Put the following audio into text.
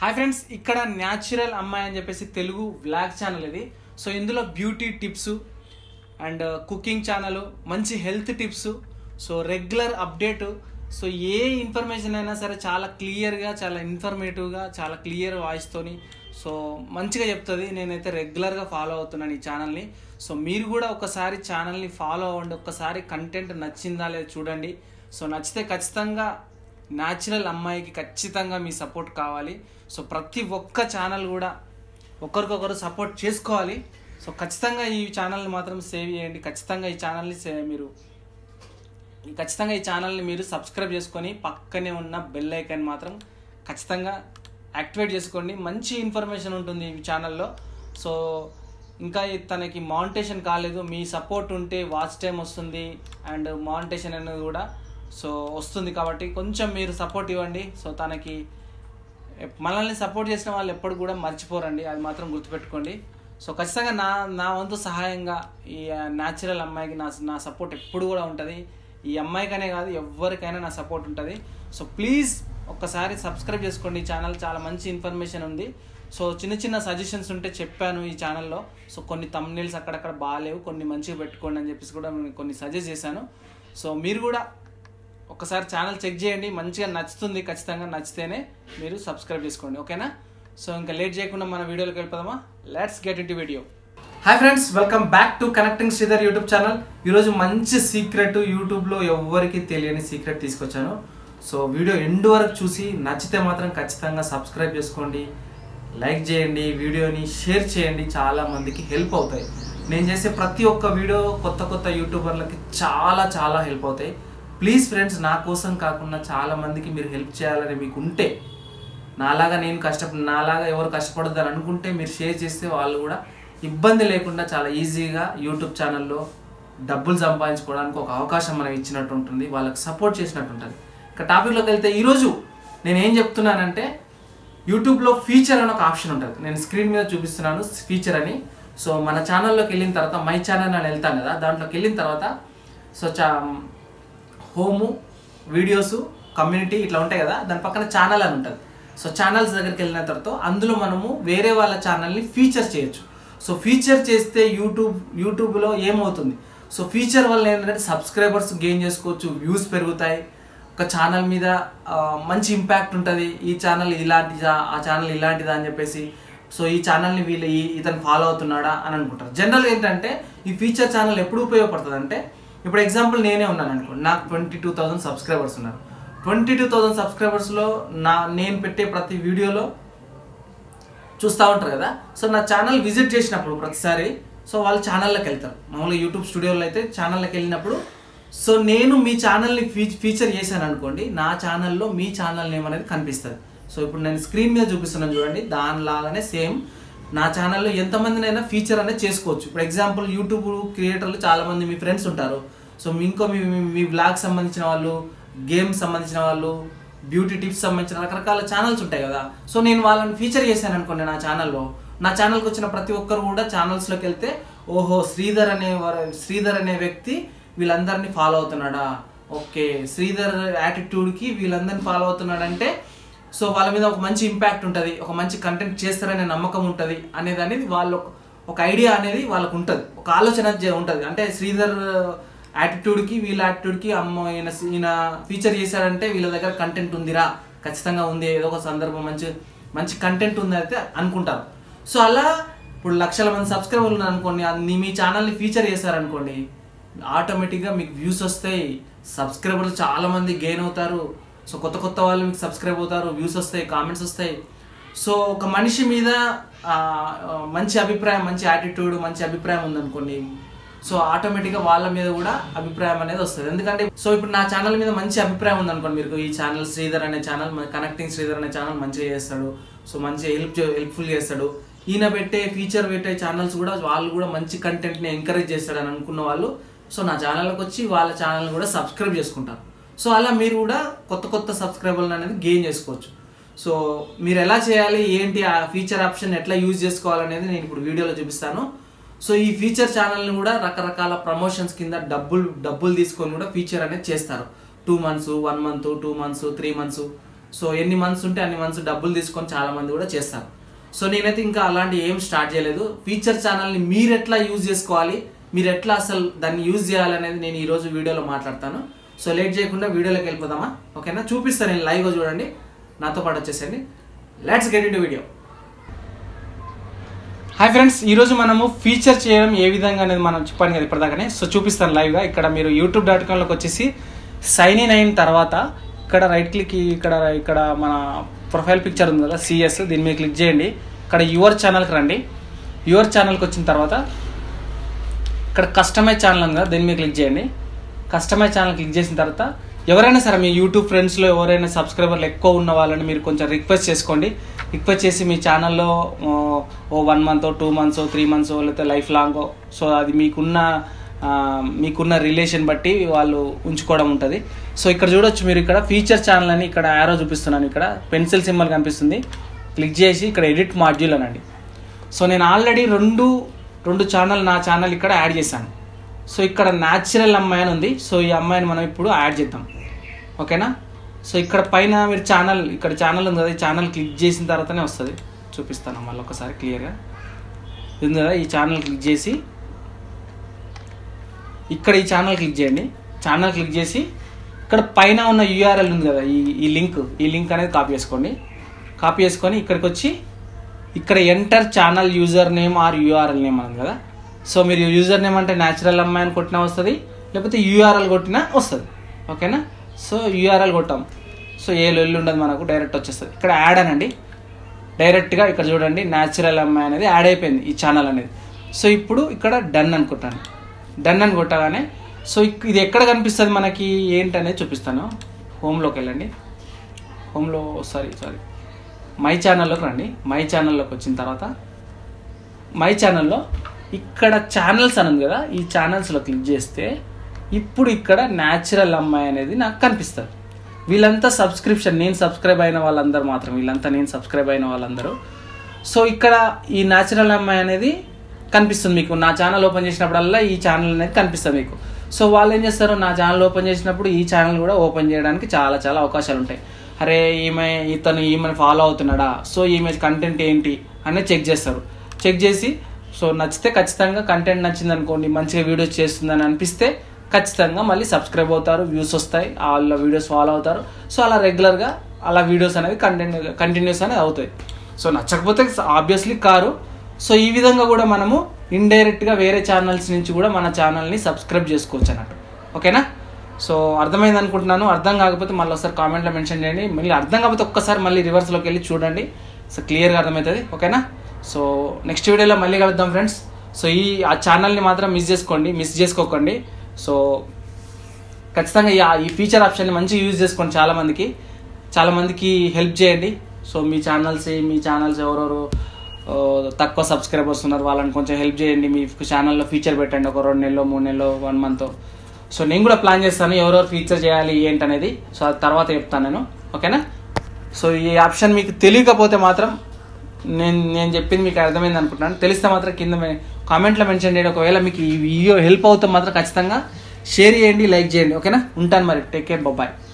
hi friends ఇక్కడ natural అమ్మాయి అని చెప్పేసి తెలుగు వ్లాగ్ ఛానల్ ఇది సో ఇందులో beauty tips and cooking channel మంచి health tips so regular update so ఏ ఇన్ఫర్మేషన్ అయినా సరే చాలా క్లియర్గా చాలా ఇన్ఫర్మేటివ్గా చాలా క్లియర్ వాయిస్తోని సో మంచిగా చెప్తుంది నేనైతే రెగ్యులర్గా ఫాలో అవుతున్నాను ఈ ఛానల్ని సో మీరు కూడా ఒకసారి ఛానల్ని ఫాలో అవ్వండి ఒక్కసారి కంటెంట్ నచ్చిందా లేదా చూడండి సో నచ్చితే ఖచ్చితంగా న్యాచురల్ అమ్మాయికి ఖచ్చితంగా మీ సపోర్ట్ కావాలి సో ప్రతి ఒక్క ఛానల్ కూడా ఒకరికొకరు సపోర్ట్ చేసుకోవాలి సో ఖచ్చితంగా ఈ ఛానల్ని మాత్రం సేవ్ చేయండి ఖచ్చితంగా ఈ ఛానల్ని సే- మీరు ఈ ఖచ్చితంగా ఈ ఛానల్ని మీరు సబ్స్క్రైబ్ చేసుకొని పక్కనే ఉన్న బెల్ ఐకాన్ మాత్రం ఖచ్చితంగా యాక్టివేట్ చేసుకోండి మంచి ఇన్ఫర్మేషన్ ఉంటుంది ఈ ఛానల్లో సో ఇంకా ఈ తనకి మానిటేషన్ కాలేదు మీ సపోర్ట్ ఉంటే వాచ్ టైం వస్తుంది అండ్ మానిటేషన్ అనేది కూడా సో వస్తుంది కాబట్టి కొంచెం మీరు సపోర్ట్ ఇవ్వండి సో తనకి మనల్ని సపోర్ట్ చేసిన వాళ్ళు ఎప్పుడు కూడా మర్చిపోరండి అది మాత్రం గుర్తుపెట్టుకోండి సో ఖచ్చితంగా నా నా వంతు సహాయంగా ఈ న్యాచురల్ అమ్మాయికి నా నా సపోర్ట్ ఎప్పుడు కూడా ఉంటుంది ఈ అమ్మాయికనే కాదు ఎవరికైనా నా సపోర్ట్ ఉంటుంది సో ప్లీజ్ ఒక్కసారి సబ్స్క్రైబ్ చేసుకోండి ఈ ఛానల్ చాలా మంచి ఇన్ఫర్మేషన్ ఉంది సో చిన్న చిన్న సజెషన్స్ ఉంటే చెప్పాను ఈ ఛానల్లో సో కొన్ని తమ్నేల్స్ అక్కడక్కడ బాగాలేవు కొన్ని మంచిగా పెట్టుకోండి అని చెప్పేసి కూడా నేను కొన్ని సజెస్ట్ చేశాను సో మీరు కూడా ఒకసారి ఛానల్ చెక్ చేయండి మంచిగా నచ్చుతుంది ఖచ్చితంగా నచ్చితేనే మీరు సబ్స్క్రైబ్ చేసుకోండి ఓకేనా సో ఇంకా లేట్ చేయకుండా మన వీడియోలోకి వెళ్ళిపోదామా let's get in video hi friends welcome back to connecting Sridhar YouTube channel ఈరోజు మంచి సీక్రెట్ యూట్యూబ్లో ఎవ్వరికి తెలియని సీక్రెట్ తీసుకొచ్చాను సో వీడియో ఎండ్ వరకు చూసి నచ్చితే మాత్రం ఖచ్చితంగా సబ్స్క్రైబ్ చేసుకోండి లైక్ చేయండి వీడియోని షేర్ చేయండి చాలా మందికి హెల్ప్ అవుతాయి నేను చేసే ప్రతి ఒక్క వీడియో కొత్త కొత్త యూట్యూబర్లకి చాలా చాలా హెల్ప్ అవుతాయి ప్లీజ్ ఫ్రెండ్స్ నా కోసం కాకుండా చాలా మందికి మీరు హెల్ప్ చేయాలని మీకు ఉంటే నాలాగా నేను కష్టప నాలాగా ఎవరు కష్టపడద్దు అని అనుకుంటే మీరు షేర్ చేస్తే వాళ్ళు కూడా ఇబ్బంది లేకుండా చాలా ఈజీగా యూట్యూబ్ ఛానల్లో డబ్బులు సంపాదించుకోవడానికి ఒక అవకాశం మనం ఇచ్చినట్టు ఉంటుంది వాళ్ళకి సపోర్ట్ చేసినట్టు ఉంటుంది ఇక టాపిక్లోకి వెళ్తే ఈరోజు నేను ఏం చెప్తున్నానంటే యూట్యూబ్లో ఫీచర్ అని ఒక ఆప్షన్ ఉంటుంది నేను స్క్రీన్ మీద చూపిస్తున్నాను ఫీచర్ అని సో మన ఛానల్లోకి వెళ్ళిన తర్వాత మై ఛానల్ అని వెళ్తాను కదా దాంట్లోకి వెళ్ళిన తర్వాత సో చా హోము వీడియోస్ కమ్యూనిటీ ఇట్లా ఉంటాయి కదా దాని పక్కన ఛానల్ అని ఉంటుంది సో ఛానల్స్ దగ్గరికి వెళ్ళిన తర్వాత అందులో మనము వేరే వాళ్ళ ఛానల్ని ఫీచర్ చేయొచ్చు సో ఫీచర్ చేస్తే యూట్యూబ్ యూట్యూబ్లో ఏమవుతుంది సో ఫీచర్ వల్ల ఏంటంటే సబ్స్క్రైబర్స్ గెయిన్ చేసుకోవచ్చు వ్యూస్ పెరుగుతాయి ఒక ఛానల్ మీద ఆ, మంచి ఇంపాక్ట్ ఉంటుంది ఈ ఛానల్ ఇలాంటిదా ఆ ఛానల్ ఇలాంటిదా అని చెప్పేసి సో ఈ ఛానల్ని వీళ్ళు ఈ ఇతను ఫాలో అవుతున్నాడా అని అనుకుంటారు జనరల్ ఏంటంటే ఈ ఫీచర్ ఛానల్ ఎప్పుడు ఉపయోగపడుతుంది అంటే ఇప్పుడు ఎగ్జాంపుల్ నేనే ఉన్నాను అనుకోండి నాకు ట్వంటీ టూ థౌసండ్ సబ్స్క్రైబర్స్ ఉన్నారు ట్వంటీ టూ థౌసండ్ సబ్స్క్రైబర్స్లో నా నేను పెట్టే ప్రతి వీడియోలో చూస్తూ ఉంటారు కదా సో నా ఛానల్ విజిట్ చేసినప్పుడు ప్రతిసారి సో వాళ్ళు ఛానల్లోకి వెళ్తారు మామూలుగా యూట్యూబ్ స్టూడియోలో అయితే ఛానల్లోకి వెళ్ళినప్పుడు సో నేను మీ ఛానల్ని ఫీ ఫీచర్ చేశాను అనుకోండి నా ఛానల్లో మీ ఛానల్ నేమ్ అనేది కనిపిస్తుంది సో ఇప్పుడు నేను స్క్రీన్ మీద చూపిస్తున్నాను చూడండి దానిలాగానే సేమ్ నా ఛానల్లో ఎంతమందినైనా ఫీచర్ అనేది చేసుకోవచ్చు ఇప్పుడు ఎగ్జాంపుల్ యూట్యూబ్ క్రియేటర్లు చాలామంది మీ ఫ్రెండ్స్ ఉంటారు సో మీ ఇంకో మీ మీ- మీ బ్లాగ్ సంబంధించిన వాళ్ళు గేమ్ సంబంధించిన వాళ్ళు బ్యూటీ టిప్స్ సంబంధించిన రకరకాల ఛానల్స్ ఉంటాయి కదా సో నేను వాళ్ళని ఫీచర్ చేశాను అనుకోండి నా ఛానల్లో నా ఛానల్కి వచ్చిన ప్రతి ఒక్కరు కూడా ఛానల్స్లోకి వెళ్తే ఓహో శ్రీధర్ అనే వారు శ్రీధర్ అనే వ్యక్తి వీళ్ళందరినీ ఫాలో అవుతున్నాడా ఓకే శ్రీధర్ యాటిట్యూడ్కి వీళ్ళందరినీ ఫాలో అవుతున్నాడంటే సో వాళ్ళ మీద ఒక మంచి ఇంపాక్ట్ ఉంటుంది ఒక మంచి కంటెంట్ చేస్తారనే నమ్మకం ఉంటుంది అనేది అనేది వాళ్ళు ఒక ఐడియా అనేది వాళ్ళకు ఉంటుంది ఒక ఆలోచన జ- ఉంటుంది అంటే శ్రీధర్ యాటిట్యూడ్కి వీళ్ళ యాటిట్యూడ్కి అమ్మ ఈయన ఈయన ఫీచర్ చేశాడంటే వీళ్ళ దగ్గర కంటెంట్ ఉందిరా ఖచ్చితంగా ఉంది ఏదో ఒక సందర్భం మంచి మంచి కంటెంట్ ఉంది అయితే అనుకుంటారు సో అలా ఇప్పుడు లక్షల మంది సబ్స్క్రైబర్లు ఉన్నారు అనుకోండి అది మీ ఛానల్ని ఫీచర్ చేశారనుకోండి ఆటోమేటిక్గా మీకు వ్యూస్ వస్తాయి సబ్స్క్రైబర్లు చాలా మంది గెయిన్ అవుతారు సో కొత్త కొత్త వాళ్ళు మీకు సబ్స్క్రైబ్ అవుతారు వ్యూస్ వస్తాయి కామెంట్స్ వస్తాయి సో ఒక మనిషి మీద ఆ, ఆ, మంచి అభిప్రాయం మంచి యాటిట్యూడ్ మంచి అభిప్రాయం ఉందనుకోండి సో ఆటోమేటిక్గా వాళ్ళ మీద కూడా అభిప్రాయం అనేది వస్తుంది ఎందుకంటే సో ఇప్పుడు నా ఛానల్ మీద మంచి అభిప్రాయం ఉందనుకోండి మీరు ఈ ఛానల్ శ్రీధర్ అనే ఛానల్ కనెక్టింగ్ శ్రీధర్ అనే ఛానల్ మంచిగా చేస్తాడు సో మంచిగా హెల్ప్ హెల్ప్ఫుల్ చేస్తాడు ఈయన పెట్టే ఫీచర్ పెట్టే ఛానల్స్ కూడా వాళ్ళు కూడా మంచి కంటెంట్ని ఎంకరేజ్ చేస్తాడని అనుకున్న వాళ్ళు సో నా ఛానల్కి వచ్చి వాళ్ళ ఛానల్ కూడా సబ్స్క్రైబ్ చేసుకుంటారు సో అలా మీరు కూడా కొత్త కొత్త సబ్స్క్రైబర్లు అనేది గెయిన్ చేసుకోవచ్చు సో మీరు ఎలా చేయాలి ఏంటి ఆ ఫీచర్ ఆప్షన్ ఎట్లా యూజ్ చేసుకోవాలనేది నేను ఇప్పుడు వీడియోలో చూపిస్తాను సో ఈ ఫీచర్ ఛానల్ని కూడా రకరకాల ప్రమోషన్స్ కింద డబ్బులు డబ్బులు తీసుకొని కూడా ఫీచర్ అనేది చేస్తారు two months one month two months three months so ఎన్ని మంత్స్ ఉంటే అన్ని మంత్స్ డబ్బులు తీసుకొని చాలా మంది కూడా చేస్తారు సో నేనైతే ఇంకా అలాంటి ఏం స్టార్ట్ చేయలేదు ఫీచర్ ఛానల్ని మీరు ఎట్లా యూజ్ చేసుకోవాలి మీరు ఎట్లా అసలు దాన్ని యూజ్ చేయాలనేది నేను ఈరోజు వీడియోలో మాట్లాడతాను సో లేట్ చేయకుండా వీడియోలోకి వెళ్ళిపోదామా ఓకేనా చూపిస్తాను నేను లైవ్గా చూడండి నాతో పాటు వచ్చేసండి let's get in video hi friends ఈరోజు మనము ఫీచర్ చేయడం ఏ విధంగా అనేది మనం చెప్పాను కదా ఇప్పటిదాకానే సో చూపిస్తాను లైవ్గా ఇక్కడ మీరు యూట్యూబ్ డాట్ కామ్లోకి వచ్చేసి సైన్ ఇన్ అయిన తర్వాత ఇక్కడ రైట్ క్లిక్ ఇక్కడ ఇక్కడ మన ప్రొఫైల్ పిక్చర్ ఉంది కదా సిఎస్ దీని మీద క్లిక్ చేయండి ఇక్కడ యువర్ ఛానల్కి రండి యువర్ ఛానల్కి వచ్చిన తర్వాత ఇక్కడ కస్టమైజ్ ఛానల్ ఉంది కదా దీని మీద క్లిక్ చేయండి కస్టమైజ్ ఛానల్ క్లిక్ చేసిన తర్వాత ఎవరైనా సరే మీ యూట్యూబ్ ఫ్రెండ్స్లో ఎవరైనా సబ్స్క్రైబర్లు ఎక్కువ ఉన్న వాళ్ళని మీరు కొంచెం రిక్వెస్ట్ చేసుకోండి రిక్వెస్ట్ చేసి మీ ఛానల్లో ఓ one month two months three months లేకపోతే లైఫ్ లాంగ్ సో అది మీకున్న ఆ, మీకున్న రిలేషన్ బట్టి వాళ్ళు ఉంచుకోవడం ఉంటుంది సో ఇక్కడ చూడొచ్చు మీరు ఇక్కడ ఫీచర్ ఛానల్ అని ఇక్కడ యారో చూపిస్తున్నాను ఇక్కడ పెన్సిల్ సింబల్ కనిపిస్తుంది క్లిక్ చేసి ఇక్కడ ఎడిట్ మాడ్యూల్ అనండి సో నేను ఆల్రెడీ రెండు రెండు ఛానల్ నా ఛానల్ ఇక్కడ యాడ్ చేశాను సో ఇక్కడ న్యాచురల్ అమ్మాయి అని ఉంది సో ఈ అమ్మాయిని మనం ఇప్పుడు యాడ్ చేద్దాం ఓకేనా సో ఇక్కడ పైన మీరు ఛానల్ ఇక్కడ ఛానల్ ఉంది కదా ఈ ఛానల్ క్లిక్ చేసిన తర్వాతనే వస్తుంది చూపిస్తాను మళ్ళీ ఒకసారి క్లియర్గా ఉంది కదా ఈ ఛానల్ క్లిక్ చేసి ఇక్కడ ఈ ఛానల్ క్లిక్ చేయండి ఛానల్ క్లిక్ చేసి ఇక్కడ పైన ఉన్న యూఆర్ఎల్ ఉంది కదా ఈ ఈ లింక్ ఈ లింక్ అనేది కాపీ చేసుకోండి కాపీ చేసుకొని ఇక్కడికి వచ్చి ఇక్కడ enter channel user name or URL name అని కదా సో మీరు యూజర్ నేమ్ అంటే న్యాచురల్ అమ్మాయి అని కొట్టినా వస్తుంది లేకపోతే యూఆర్ఎల్ కొట్టినా వస్తుంది ఓకేనా సో యూఆర్ఎల్ కొట్టాం సో ఏ లొల్లి ఉండదు మనకు డైరెక్ట్ వచ్చేస్తుంది ఇక్కడ యాడ్ అనండి డైరెక్ట్గా ఇక్కడ చూడండి న్యాచురల్ అమ్మాయి అనేది యాడ్ అయిపోయింది ఈ ఛానల్ అనేది సో ఇప్పుడు ఇక్కడ డన్ అనుకుంటాను డన్ అని కొట్టగానే సో ఇక్- ఇది ఎక్కడ కనిపిస్తుంది మనకి ఏంటనేది చూపిస్తాను హోమ్లోకి వెళ్ళండి హోమ్లో సారీ సారీ మై ఛానల్లోకి రండి మై ఛానల్లోకి వచ్చిన తర్వాత మై ఛానల్లో ఇక్కడ ఛానల్స్ అని ఉంది కదా ఈ ఛానల్స్లో క్లిక్ చేస్తే ఇప్పుడు ఇక్కడ న్యాచురల్ అమ్మాయి అనేది నాకు కనిపిస్తుంది వీళ్ళంతా సబ్స్క్రిప్షన్ నేను సబ్స్క్రైబ్ అయిన వాళ్ళందరూ మాత్రం వీళ్ళంతా నేను సబ్స్క్రైబ్ అయిన వాళ్ళందరూ సో ఇక్కడ ఈ న్యాచురల్ అమ్మాయి అనేది కనిపిస్తుంది మీకు నా ఛానల్ ఓపెన్ చేసినప్పుడల్లా ఈ ఛానల్ అనేది కనిపిస్తుంది మీకు సో వాళ్ళు ఏం చేస్తారు నా ఛానల్ ఓపెన్ చేసినప్పుడు ఈ ఛానల్ కూడా ఓపెన్ చేయడానికి చాలా చాలా అవకాశాలు ఉంటాయి అరే ఈమె ఇతను ఈమెను ఫాలో అవుతున్నాడా సో ఈమె కంటెంట్ ఏంటి అనేది చెక్ చేస్తారు చెక్ చేసి సో నచ్చితే ఖచ్చితంగా కంటెంట్ నచ్చింది అనుకోండి మంచిగా వీడియోస్ చేస్తుందని అనిపిస్తే ఖచ్చితంగా మళ్ళీ సబ్స్క్రైబ్ అవుతారు వ్యూస్ వస్తాయి వాళ్ళ వీడియోస్ ఫాలో అవుతారు సో అలా రెగ్యులర్గా అలా వీడియోస్ అనేది కంటెంట్ కంటిన్యూస్ అనేది అవుతాయి సో నచ్చకపోతే ఆబ్వియస్లీ కారు సో ఈ విధంగా కూడా మనము ఇండైరెక్ట్గా వేరే ఛానల్స్ నుంచి కూడా మన ఛానల్ని సబ్స్క్రైబ్ చేసుకోవచ్చు అన్నట్టు ఓకేనా సో అర్థమైంది అనుకుంటున్నాను అర్థం కాకపోతే మళ్ళీ ఒకసారి కామెంట్లో మెన్షన్ చేయండి మళ్ళీ అర్థం కాకపోతే ఒక్కసారి మళ్ళీ రివర్స్లోకి వెళ్ళి చూడండి సో క్లియర్గా అర్థమవుతుంది ఓకేనా సో నెక్స్ట్ వీడియోలో మళ్ళీ కలుద్దాం ఫ్రెండ్స్ సో ఈ ఆ ఛానల్ని మాత్రం మిస్ చేసుకోండి మిస్ చేసుకోకండి సో ఖచ్చితంగా ఈ- ఈ ఫీచర్ ఆప్షన్ని మంచిగా యూజ్ చేసుకోండి చాలామందికి చాలామందికి హెల్ప్ చేయండి సో మీ ఛానల్స్ మీ ఛానల్స్ ఎవరెవరు ఆ, తక్కువ సబ్స్క్రైబర్స్ ఉన్నారు వాళ్ళని కొంచెం హెల్ప్ చేయండి మీ ఛానల్లో ఫీచర్ పెట్టండి ఒక రెండు నెలలో మూడు నెలలో వన్ మంత్ సో నేను కూడా ప్లాన్ చేస్తాను ఎవరెవరు ఫీచర్ చేయాలి ఏంటనేది సో అది తర్వాత చెప్తాను నేను ఓకేనా సో ఈ ఆప్షన్ మీకు తెలియకపోతే మాత్రం నేను నేను చెప్పింది మీకు అర్థమైంది అనుకుంటున్నాను తెలిస్తే మాత్రం కింద కామెంట్లో మెన్షన్ చేయండి ఒకవేళ మీకు ఈ వీడియో హెల్ప్ అవుతే మాత్రం ఖచ్చితంగా షేర్ చేయండి లైక్ చేయండి ఓకేనా ఉంటాను మరి టేక్ కేర్ బాయ్